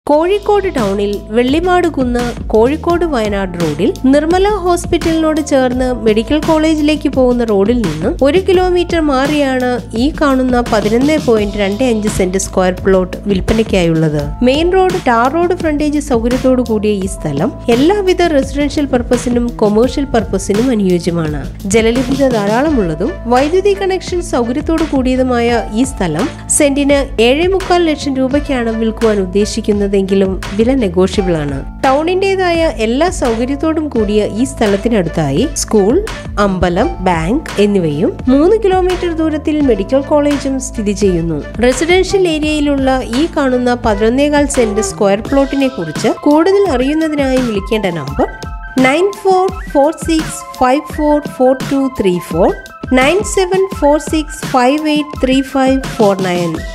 കോഴിക്കോട് ടൗണിൽ വെള്ളിമാട് കുന്ന് കോഴിക്കോട് വയനാട് റോഡിൽ നിർമ്മല ഹോസ്പിറ്റലിനോട് ചേർന്ന് മെഡിക്കൽ കോളേജിലേക്ക് പോകുന്ന റോഡിൽ നിന്നും ഒരു കിലോമീറ്റർ മാറിയാണ് ഈ കാണുന്ന പതിനൊന്ന് പോയിന്റ് രണ്ട് അഞ്ച് സെന്റ് സ്ക്വയർ പ്ലോട്ട് വിൽപ്പനയ്ക്കായുള്ളത് main road tar road frontage സൗകര്യത്തോടു കൂടിയ ഈ സ്ഥലം എല്ലാവിധ റെസിഡൻഷ്യൽ പർപ്പസിനും കൊമേഴ്ഷ്യൽ പർപ്പസിനും അനുയോജ്യമാണ് ജലലഭ്യത ധാരാളമുള്ളതും വൈദ്യുതി കണക്ഷൻ സൗകര്യത്തോടു കൂടിയതുമായ ഈ സ്ഥലം സെന്റിന് ഏഴേ മുക്കാൽ ലക്ഷം രൂപയ്ക്കാണ് വിൽക്കുവാൻ ഉദ്ദേശിക്കുന്നതെങ്കിലും വില നെഗോഷ്യബിൾ ആണ് ടൗണിന്റേതായ എല്ലാ സൗകര്യത്തോടും കൂടിയ ഈ സ്ഥലത്തിനടുത്തായി സ്കൂൾ അമ്പലം ബാങ്ക് എന്നിവയും മൂന്ന് കിലോമീറ്റർ ദൂരത്തിൽ മെഡിക്കൽ കോളേജും സ്ഥിതി ചെയ്യുന്നു റെസിഡൻഷ്യൽ ഏരിയയിലുള്ള ഈ കാണുന്ന പതിനൊന്നേകാൽ സെന്റ് സ്ക്വയർ പ്ലോട്ടിനെ കുറിച്ച് കൂടുതൽ അറിയുന്നതിനായി വിളിക്കേണ്ട number nine four four six five four four two three four nine seven four six five eight three five four nine